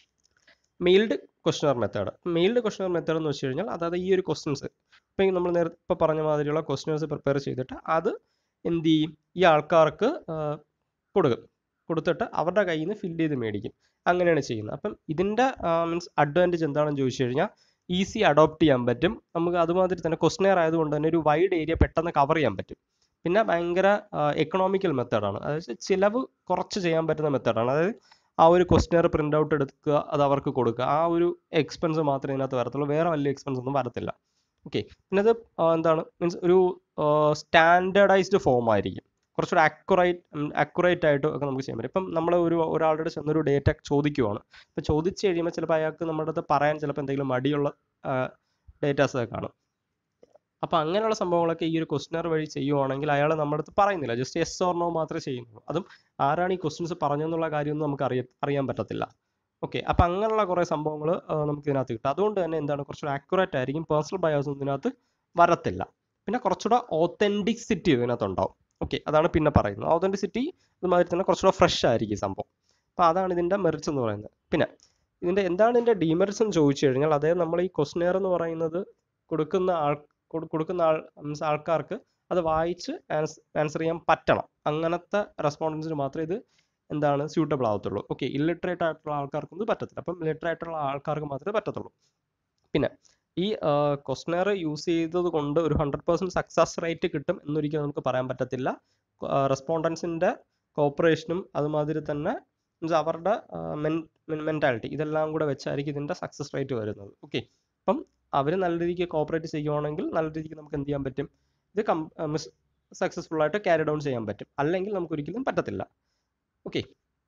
mailed questionnaire method mailed questionnaire method എന്ന് വെച്ച് കഴിഞ്ഞാൽ അതായത് ഈ ഒരു ക്വസ്റ്റ്യൻസ് ഇപ്പം നമ്മൾ നേരത്തെ ഇപ്പോൾ പറഞ്ഞ മാതിരിയുള്ള ക്വസ്റ്റ്യൻസ് പ്രിപ്പയർ ചെയ്തിട്ട് അത് എന്ത് ചെയ്യും ഈ ആൾക്കാർക്ക് ആ, കൊടുക്കും കൊടുത്തിട്ട് അവരുടെ കയ്യിൽ നിന്ന് ഫില്ല് ചെയ്ത് മേടിക്കും അങ്ങനെയാണ് ചെയ്യുന്നത് അപ്പം ഇതിൻ്റെ മീൻസ് അഡ്വാൻറ്റേജ് എന്താണെന്ന് ചോദിച്ചു കഴിഞ്ഞാൽ ഈസി അഡോപ്റ്റ് ചെയ്യാൻ പറ്റും നമുക്ക് അതുമാതിരി തന്നെ ക്വസ്റ്റനെയർ ആയതുകൊണ്ട് തന്നെ ഒരു വൈഡ് ഏരിയ പെട്ടെന്ന് കവർ ചെയ്യാൻ പറ്റും പിന്നെ ഭയങ്കര എക്കണോമിക്കൽ മെത്തേഡാണ് അതായത് ചിലവ് കുറച്ച് ചെയ്യാൻ പറ്റുന്ന മെത്തേഡാണ് അതായത് ആ ഒരു ക്വസ്റ്റനെയർ പ്രിൻ്റ് ഔട്ട് എടുക്കുക അത് അവർക്ക് കൊടുക്കുക ആ ഒരു എക്സ്പെൻസ് മാത്രമേ ഇതിനകത്ത് വരത്തുള്ളൂ വേറെ വലിയ എക്സ്പെൻസ് ഒന്നും വരത്തില്ല ഓക്കെ പിന്നെ അത് എന്താണ് മീൻസ് ഒരു സ്റ്റാൻഡേർഡൈസ്ഡ് ഫോം ആയിരിക്കും കുറച്ചുകൂടെ അക്യുറേറ്റ് അക്യുറേറ്റ് ആയിട്ട് ഒക്കെ നമുക്ക് ചെയ്യാൻ പറ്റും ഇപ്പം നമ്മൾ ഒരു ഒരാളുടെ ചെന്നൊരു ഡേറ്റ ചോദിക്കുവാണ് അപ്പോൾ ചോദിച്ചു കഴിയുമ്പോൾ ചിലപ്പോൾ അയാൾക്ക് നമ്മുടെ അടുത്ത് പറയാൻ ചിലപ്പോൾ എന്തെങ്കിലും മടിയുള്ള ഡേറ്റാസ് ഒക്കെ കാണും അപ്പോൾ അങ്ങനെയുള്ള സംഭവങ്ങളൊക്കെ ഈ ഒരു ക്വസ്റ്റനർ വഴി ചെയ്യുവാണെങ്കിൽ അയാൾ നമ്മുടെ അടുത്ത് പറയുന്നില്ല ജസ്റ്റ് യെസ് ഓർ നോ മാത്രമേ ചെയ്യുന്നുള്ളൂ അതും ആരാണ് ഈ ക്വസ്റ്റ്യൻസ് പറഞ്ഞെന്നുള്ള കാര്യമൊന്നും നമുക്ക് അറിയ അറിയാൻ പറ്റത്തില്ല ഓക്കെ അപ്പം അങ്ങനെയുള്ള കുറേ സംഭവങ്ങൾ നമുക്ക് ഇതിനകത്ത് കിട്ടും അതുകൊണ്ട് തന്നെ എന്താണ് കുറച്ചുകൂടെ ആക്യുറേറ്റ് ആയിരിക്കും പേഴ്സണൽ ബയോസ് ഇതിനകത്ത് വരത്തില്ല പിന്നെ കുറച്ചുകൂടെ ഓത്തൻറ്റിസിറ്റി ഇതിനകത്ത് ഉണ്ടാവും ഓക്കെ അതാണ് പിന്നെ പറയുന്നത് ഓതൻറ്റിസിറ്റി ഇതുമാതിരി തന്നെ കുറച്ചുകൂടെ ഫ്രഷ് ആയിരിക്കും ഈ സംഭവം അപ്പോൾ അതാണ് ഇതിൻ്റെ മെറിറ്റ്സ് എന്ന് പറയുന്നത് പിന്നെ ഇതിൻ്റെ എന്താണ് ഇതിൻ്റെ ഡിമെറിറ്റ്സ് എന്ന് ചോദിച്ചു കഴിഞ്ഞാൽ അതായത് നമ്മൾ ഈ ക്വസ്റ്റനെയർ എന്ന് പറയുന്നത് കൊടുക്കുന്ന ആൾ കൊടുക്കുന്ന ആൾ മീൻസ് ആൾക്കാർക്ക് അത് വായിച്ച് ആൻസർ ചെയ്യാൻ പറ്റണം അങ്ങനത്തെ റെസ്പോണ്ടൻസിന് മാത്രമേ ഇത് എന്താണ് സ്യൂട്ടബിൾ ആവത്തുള്ളൂ ഓക്കെ ഇല്ലിറ്ററേറ്റ് ആയിട്ടുള്ള ആൾക്കാർക്കൊന്നും ഇത് പറ്റത്തില്ല അപ്പം ഇല്ലിറ്ററേറ്റ് ആയിട്ടുള്ള ആൾക്കാർക്ക് മാത്രമേ പറ്റത്തുള്ളൂ പിന്നെ ഈ ക്വസ്റ്റനെയർ യൂസ് ചെയ്തത് കൊണ്ട് ഒരു ഹൺഡ്രഡ് പെർസെൻറ്റ് സക്സസ് റേറ്റ് കിട്ടും എന്നൊരിക്കലും നമുക്ക് പറയാൻ പറ്റത്തില്ല റെസ്പോണ്ടൻസിൻ്റെ കോപ്പറേഷനും അതുമാതിരി തന്നെ മീൻസ് അവരുടെ മെൻറ്റാലിറ്റി ഇതെല്ലാം കൂടെ വെച്ചായിരിക്കും ഇതിൻ്റെ സക്സസ് റേറ്റ് വരുന്നത് ഓക്കെ അപ്പം അവർ നല്ല രീതിക്ക് കോപ്പറേറ്റ് ചെയ്യുവാണെങ്കിൽ നല്ല രീതിക്ക് നമുക്ക് എന്ത് ചെയ്യാൻ പറ്റും ഇത് കം മിസ് സക്സസ്ഫുൾ ആയിട്ട് ക്യാരി ഡൗൺ ചെയ്യാൻ പറ്റും അല്ലെങ്കിൽ നമുക്ക് ഒരിക്കലും പറ്റത്തില്ല ഓക്കെ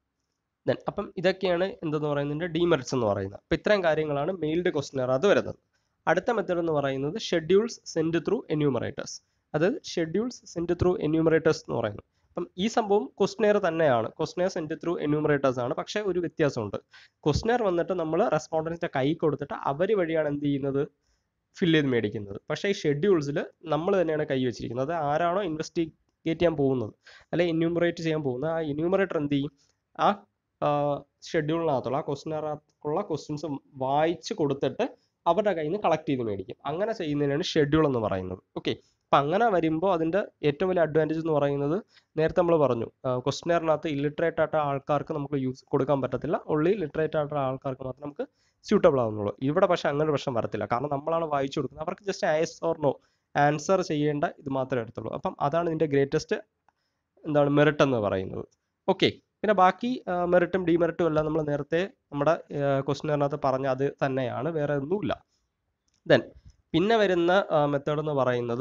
ദെൻ അപ്പം ഇതൊക്കെയാണ് എന്തെന്ന് പറയുന്നതിൻ്റെ ഡിമെറിറ്റ്സ് എന്ന് പറയുന്നത് അപ്പം ഇത്രയും കാര്യങ്ങളാണ് മെയിൽഡ് ക്വസ്റ്റനർ അത് വരുന്നത് അടുത്ത മെത്തേഡ് എന്ന് പറയുന്നത് ഷെഡ്യൂൾസ് സെൻഡ് ത്രൂ എന്യൂമറേറ്റേഴ്സ് അതായത് ഷെഡ്യൂൾസ് സെൻഡ് ത്രൂ എന്യൂമറേറ്റേഴ്സ് എന്ന് പറയുന്നത് അപ്പം ഈ സംഭവം ക്വസ്റ്റനെയർ തന്നെയാണ് ക്വസ്റ്റനെയർ സെൻഡ് ത്രൂ എന്യൂമറേറ്റേഴ്സ് ആണ് പക്ഷേ ഒരു വ്യത്യാസമുണ്ട് ക്വസ്റ്റനെയർ വന്നിട്ട് നമ്മൾ റെസ്പോണ്ടൻസിൻ്റെ കൈ കൊടുത്തിട്ട് അവർ വഴിയാണ് എന്ത് ചെയ്യുന്നത് ഫില്ല് ചെയ്ത് മേടിക്കുന്നത് പക്ഷേ ഈ ഷെഡ്യൂൾസിൽ നമ്മൾ തന്നെയാണ് കൈ വെച്ചിരിക്കുന്നത് അത് ആരാണോ ഇൻവെസ്റ്റിഗേറ്റ് ചെയ്യാൻ പോകുന്നത് അല്ലെ എന്യൂമറേറ്റ് ചെയ്യാൻ പോകുന്നത് ആ എന്യൂമറേറ്റർ എന്ത് ചെയ്യും ആ ഷെഡ്യൂളിനകത്തുള്ള ആ ക്വസ്റ്റിനകത്തുള്ള ക്വസ്റ്റ്യൻസ് വായിച്ച് കൊടുത്തിട്ട് അവരുടെ കയ്യിൽ നിന്ന് കളക്ട് ചെയ്ത് മേടിക്കും അങ്ങനെ ചെയ്യുന്നതിനാണ് ഷെഡ്യൂൾ എന്ന് പറയുന്നത് ഓക്കെ അപ്പം അങ്ങനെ വരുമ്പോൾ അതിൻ്റെ ഏറ്റവും വലിയ അഡ്വാൻറ്റേജ് എന്ന് പറയുന്നത് നേരത്തെ നമ്മൾ പറഞ്ഞു ക്വസ്റ്റനെയറിനകത്ത് ഇല്ലിറ്ററേറ്റ് ആയിട്ട് ആൾക്കാർക്ക് നമുക്ക് യൂസ് കൊടുക്കാൻ പറ്റത്തില്ല ഉള്ളി ലിറ്ററേറ്റ് ആയിട്ടുള്ള ആൾക്കാർക്ക് മാത്രമേ നമുക്ക് സ്യൂട്ടബിൾ ആവുന്നുള്ളൂ ഇവിടെ പക്ഷേ അങ്ങനെ പ്രശ്നം വരത്തില്ല കാരണം നമ്മളാണ് വായിച്ചു കൊടുക്കുന്നത് അവർക്ക് just yes or no answer ചെയ്യേണ്ട ഇത് മാത്രമേ എടുത്തുള്ളൂ അപ്പം അതാണ് ഇതിൻ്റെ ഗ്രേറ്റസ്റ്റ് എന്താണ് മെറിറ്റ് എന്ന് പറയുന്നത് ഓക്കെ പിന്നെ ബാക്കി മെറിറ്റും ഡിമെറിറ്റും എല്ലാം നമ്മൾ നേരത്തെ നമ്മുടെ ക്വസ്റ്റനറിനകത്ത് പറഞ്ഞ അത് തന്നെയാണ് വേറെ ഒന്നുമില്ല ദെൻ പിന്നെ വരുന്ന മെത്തേഡ് എന്ന് പറയുന്നത്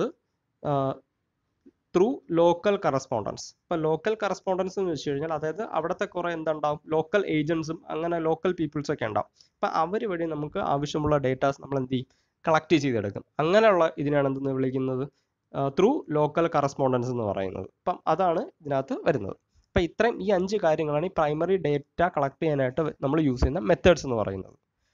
ത്രൂ ലോക്കൽ കറസ്പോണ്ടൻസ് ഇപ്പോൾ ലോക്കൽ കറസ്പോണ്ടൻസ് എന്ന് വെച്ച് കഴിഞ്ഞാൽ അതായത് അവിടുത്തെ കുറേ എന്തുണ്ടാവും ലോക്കൽ ഏജൻസും അങ്ങനെ ലോക്കൽ പീപ്പിൾസ് ഒക്കെ ഉണ്ടാവും അപ്പം അവർ വഴി നമുക്ക് ആവശ്യമുള്ള ഡേറ്റാസ് നമ്മൾ എന്ത് ചെയ്യും കളക്ട് ചെയ്തെടുക്കും അങ്ങനെയുള്ള ഇതിനാണ് എന്തെന്ന് വിളിക്കുന്നത് ത്രൂ ലോക്കൽ കറസ്പോണ്ടൻസ് എന്ന് പറയുന്നത് അപ്പം അതാണ് ഇതിനകത്ത് വരുന്നത് അപ്പം ഇത്രയും ഈ അഞ്ച് കാര്യങ്ങളാണ് ഈ പ്രൈമറി ഡേറ്റ കളക്ട് ചെയ്യാനായിട്ട് നമ്മൾ യൂസ് ചെയ്യുന്ന മെത്തേഡ്സ് എന്ന് പറയുന്നത്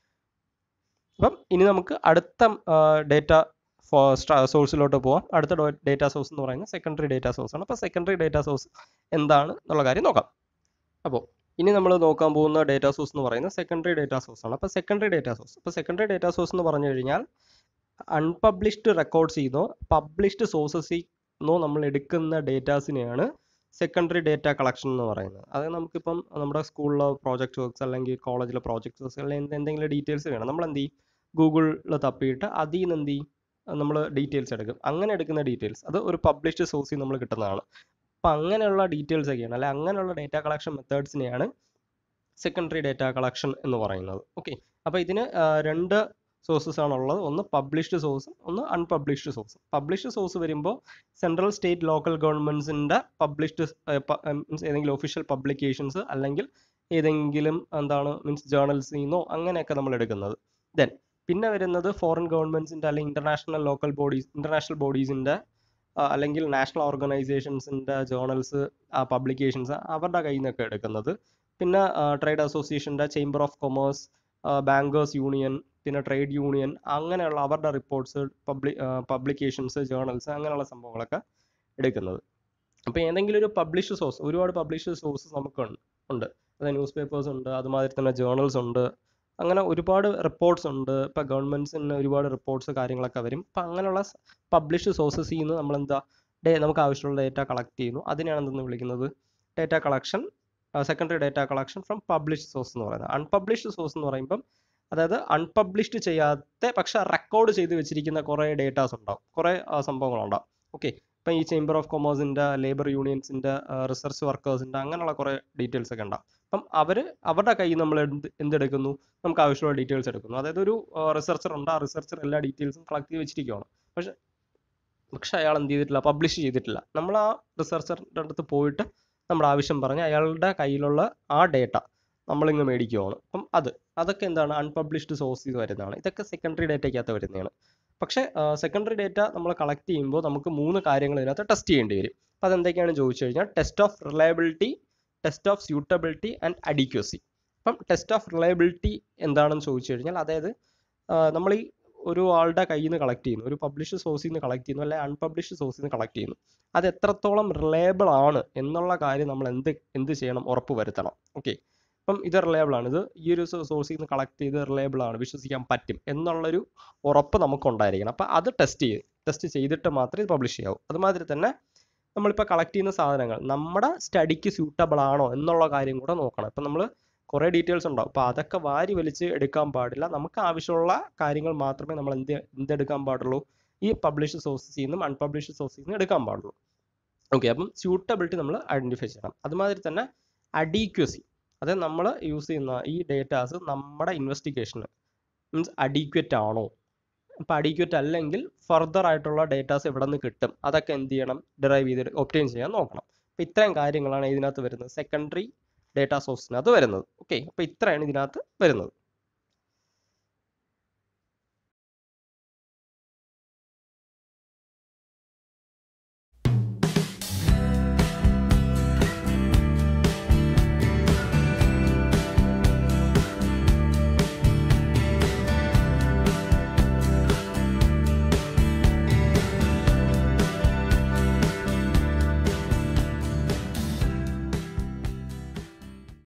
അപ്പം ഇനി നമുക്ക് അടുത്ത ഡേറ്റ സോഴ്സിലോട്ട് പോവാം അടുത്ത ഡേറ്റ സോഴ്സ് എന്ന് പറയുന്നത് സെക്കൻഡറി ഡേറ്റ സോഴ്സ് ആണ് അപ്പോൾ സെക്കൻഡറി ഡേറ്റ സോഴ്സ് എന്താണ് എന്നുള്ള കാര്യം നോക്കാം അപ്പോൾ ഇനി നമ്മൾ നോക്കാൻ പോകുന്ന ഡേറ്റ സോഴ്സ് എന്ന് പറയുന്നത് സെക്കൻഡറി ഡേറ്റ സോഴ്സ് ആണ് അപ്പോൾ സെക്കൻഡറി ഡേറ്റ സോഴ്സ് അപ്പോൾ സെക്കൻഡറി ഡേറ്റ സോഴ്സ് എന്ന് പറഞ്ഞു കഴിഞ്ഞാൽ അൺപബ്ലിഷ്ഡ് റെക്കോർഡ്സ് ചെയ്യുന്നോ പബ്ലിഷ്ഡ് സോഴ്സസിൽ നിന്നോ നമ്മൾ എടുക്കുന്ന ഡേറ്റാസിനെയാണ് സെക്കൻഡറി ഡേറ്റ കളക്ഷൻ എന്ന് പറയുന്നത് അത് നമുക്കിപ്പം നമ്മുടെ സ്കൂളിലെ പ്രോജക്റ്റ് വർക്ക്സ് അല്ലെങ്കിൽ കോളേജിലെ പ്രോജക്റ്റ് വർക്ക്സ് അല്ലെങ്കിൽ എന്തെങ്കിലും ഡീറ്റെയിൽസ് വേണം നമ്മൾ എന്ത് ചെയ്യും ഗൂഗിളിൽ തപ്പിയിട്ട് അതിൽ നിന്ന് എന്ത് ചെയ്യും നമ്മൾ ഡീറ്റെയിൽസ് എടുക്കും അങ്ങനെ എടുക്കുന്ന ഡീറ്റെയിൽസ് അത് ഒരു പബ്ലിഷ്ഡ് സോഴ്സിൽ നമ്മൾ കിട്ടുന്നതാണ് അപ്പം അങ്ങനെയുള്ള ഡീറ്റെയിൽസ് ഒക്കെയാണ് അല്ലെ അങ്ങനെയുള്ള ഡേറ്റ കളക്ഷൻ മെത്തേഡ്സിനെയാണ് സെക്കൻഡറി ഡേറ്റ കളക്ഷൻ എന്ന് പറയുന്നത് ഓക്കെ അപ്പോൾ ഇതിന് രണ്ട് സോഴ്സസ് ആണുള്ളത് ഒന്ന് പബ്ലിഷ്ഡ് സോഴ്സും ഒന്ന് അൺപബ്ലിഷ്ഡ് സോഴ്സും പബ്ലിഷ്ഡ് സോഴ്സ് വരുമ്പോൾ സെൻട്രൽ സ്റ്റേറ്റ് ലോക്കൽ ഗവൺമെൻറ്റ്സിൻ്റെ പബ്ലിഷ്ഡ് മീൻസ് ഏതെങ്കിലും ഒഫീഷ്യൽ പബ്ലിക്കേഷൻസ് അല്ലെങ്കിൽ ഏതെങ്കിലും എന്താണ് മീൻസ് ജേർണൽസിൽ നിന്നോ അങ്ങനെയൊക്കെ നമ്മൾ എടുക്കുന്നത് ദെൻ പിന്നെ വരുന്നത് ഫോറിൻ ഗവൺമെൻറ്റ്സിൻ്റെ അല്ലെങ്കിൽ ഇൻ്റർനാഷണൽ ലോക്കൽ ബോഡീസ് ഇൻ്റർനാഷണൽ ബോഡീസിൻ്റെ അല്ലെങ്കിൽ നാഷണൽ ഓർഗനൈസേഷൻസിൻ്റെ ജേർണൽസ് പബ്ലിക്കേഷൻസ് അവരുടെ കയ്യിൽ നിന്നൊക്കെ എടുക്കുന്നത് പിന്നെ ട്രേഡ് അസോസിയേഷൻ്റെ chamber of commerce bankers union പിന്നെ ട്രേഡ് യൂണിയൻ അങ്ങനെയുള്ള അവരുടെ റിപ്പോർട്ട്സ് പബ്ലി പബ്ലിക്കേഷൻസ് ജേർണൽസ് അങ്ങനെയുള്ള സംഭവങ്ങളൊക്കെ എടുക്കുന്നത് അപ്പോൾ ഏതെങ്കിലും ഒരു പബ്ലിഷ് സോഴ്സ് ഒരുപാട് പബ്ലിഷ് സോഴ്സസ് നമുക്ക് ഉണ്ട് അത് ന്യൂസ് പേപ്പേഴ്സ് ഉണ്ട് അതുമാതിരി തന്നെ ജേർണൽസ് ഉണ്ട് അങ്ങനെ ഒരുപാട് റിപ്പോർട്ട്സ് ഉണ്ട് ഇപ്പോൾ ഗവൺമെൻറ്റ്സിന് ഒരുപാട് റിപ്പോർട്ട്സ് കാര്യങ്ങളൊക്കെ വരും അപ്പം അങ്ങനെയുള്ള പബ്ലിഷ് സോഴ്സസിൽ നിന്ന് നമ്മൾ എന്താ ഡേ നമുക്ക് ആവശ്യമുള്ള ഡേറ്റ കളക്ട് ചെയ്യുന്നു അതിനെയാണ് എന്തെന്ന് വിളിക്കുന്നത് data collection secondary data collection from published source എന്ന് പറയുന്നത് അൺപബ്ലിഷ്ഡ് സോഴ്സ് എന്ന് പറയുമ്പം അതായത് അൺപബ്ലിഷ്ഡ് ചെയ്യാത്ത പക്ഷെ റെക്കോർഡ് ചെയ്ത് വെച്ചിരിക്കുന്ന കുറേ ഡേറ്റാസ് ഉണ്ടാവും കുറേ ആ, സംഭവങ്ങളുണ്ടാവും ഓക്കെ ഇപ്പം ഈ ചേംബർ ഓഫ് കൊമേഴ്സിൻ്റെ ലേബർ യൂണിയൻസിൻ്റെ റിസർച്ച് വർക്കേഴ്സിൻ്റെ അങ്ങനെയുള്ള കുറേ ഡീറ്റെയിൽസ് ഒക്കെ ഉണ്ടാവും അപ്പം അവർ അവരുടെ കയ്യിൽ നമ്മൾ എന്ത് എന്തെടുക്കുന്നു നമുക്ക് ആവശ്യമുള്ള ഡീറ്റെയിൽസ് എടുക്കുന്നു അതായത് ഒരു റിസർച്ചർ ഉണ്ട് ആ റിസർച്ചർ എല്ലാ ഡീറ്റെയിൽസും കളക്ട് ചെയ്ത് വെച്ചിരിക്കുകയാണ് പക്ഷെ പക്ഷെ അയാൾ എന്ത് ചെയ്തിട്ടില്ല പബ്ലിഷ് ചെയ്തിട്ടില്ല നമ്മൾ ആ റിസർച്ചറിൻ്റെ അടുത്ത് പോയിട്ട് നമ്മുടെ ആവശ്യം പറഞ്ഞ് അയാളുടെ കയ്യിലുള്ള ആ ഡേറ്റ നമ്മളിങ്ങ് മേടിക്കുകയാണ് അപ്പം അത് അതൊക്കെ എന്താണ് അൺപബ്ലിഷ്ഡ് സോഴ്സിൽ വരുന്നതാണ് ഇതൊക്കെ സെക്കൻഡറി ഡേറ്റയ്ക്കകത്ത് വരുന്നതാണ് പക്ഷേ സെക്കൻഡറി ഡേറ്റ നമ്മൾ കളക്ട് ചെയ്യുമ്പോൾ നമുക്ക് മൂന്ന് കാര്യങ്ങൾ ഇതിനകത്ത് ടെസ്റ്റ് ചെയ്യേണ്ടി വരും അപ്പോൾ അതെന്തൊക്കെയാണെന്ന് ചോദിച്ചു കഴിഞ്ഞാൽ test of reliability test of suitability and adequacy അപ്പം ടെസ്റ്റ് ഓഫ് റിലയബിലിറ്റി എന്താണെന്ന് ചോദിച്ചു കഴിഞ്ഞാൽ അതായത് നമ്മൾ ഈ ഒരു ആളുടെ കയ്യിൽ നിന്ന് കളക്ട് ചെയ്യുന്നു ഒരു പബ്ലിഷ് സോഴ്സിൽ നിന്ന് കളക്ട് ചെയ്യുന്നു അല്ലെങ്കിൽ അൺപബ്ലിഷ്ഡ് സോഴ്സിൽ നിന്ന് കളക്ട് ചെയ്യുന്നു അത് എത്രത്തോളം റിലയബിൾ ആണ് എന്നുള്ള കാര്യം നമ്മൾ എന്ത് എന്ത് ചെയ്യണം ഉറപ്പ് വരുത്തണം ഓക്കെ അപ്പം ഇത് റിലയബിൾ ആണ് ഇത് ഈ ഒരു സോഴ്സിൽ നിന്ന് കളക്ട് ചെയ്ത് റിലയബിൾ ആണ് വിശ്വസിക്കാൻ പറ്റും എന്നുള്ളൊരു ഉറപ്പ് നമുക്കുണ്ടായിരിക്കണം അപ്പം അത് ടെസ്റ്റ് ചെയ്ത് ടെസ്റ്റ് ചെയ്തിട്ട് മാത്രമേ ഇത് പബ്ലിഷ് ചെയ്യാവൂ അതുമാതിരി തന്നെ നമ്മളിപ്പോൾ കളക്ട് ചെയ്യുന്ന സാധനങ്ങൾ നമ്മുടെ സ്റ്റഡിക്ക് സ്യൂട്ടബിൾ ആണോ എന്നുള്ള കാര്യം കൂടെ നോക്കണം ഇപ്പം നമ്മൾ കുറേ ഡീറ്റെയിൽസ് ഉണ്ടാവും അപ്പോൾ അതൊക്കെ വാരി വലിച്ച് എടുക്കാൻ പാടില്ല നമുക്ക് ആവശ്യമുള്ള കാര്യങ്ങൾ മാത്രമേ നമ്മൾ എന്ത് എന്തെടുക്കാൻ പാടുള്ളൂ ഈ പബ്ലിഷ് സോഴ്സിൽ നിന്നും അൺപബ്ലിഷ്ഡ് സോഴ്സിൽ നിന്നും എടുക്കാൻ പാടുള്ളൂ ഓക്കെ അപ്പം സ്യൂട്ടബിലിറ്റി നമ്മൾ ഐഡൻറ്റിഫൈ ചെയ്യണം അതുമാതിരി തന്നെ അഡീക്വസി അതായത് നമ്മൾ യൂസ് ചെയ്യുന്ന ഈ ഡേറ്റാസ് നമ്മുടെ ഇൻവെസ്റ്റിഗേഷന് മീൻസ് അഡീക്വറ്റ് ആണോ അപ്പോൾ അഡീക്വറ്റ് അല്ലെങ്കിൽ ഫർദർ ആയിട്ടുള്ള ഡേറ്റാസ് എവിടെ നിന്ന് കിട്ടും അതൊക്കെ എന്ത് ചെയ്യണം ഡിറൈവ് ചെയ്ത് ഒപ്റ്റെയിൻ ചെയ്യാൻ നോക്കണം അപ്പോൾ ഇത്രയും കാര്യങ്ങളാണ് ഇതിനകത്ത് വരുന്നത് സെക്കൻഡറി ഡേറ്റാ സോഴ്സിനകത്ത് വരുന്നത് ഓക്കെ അപ്പോൾ ഇത്രയാണ് ഇതിനകത്ത് വരുന്നത്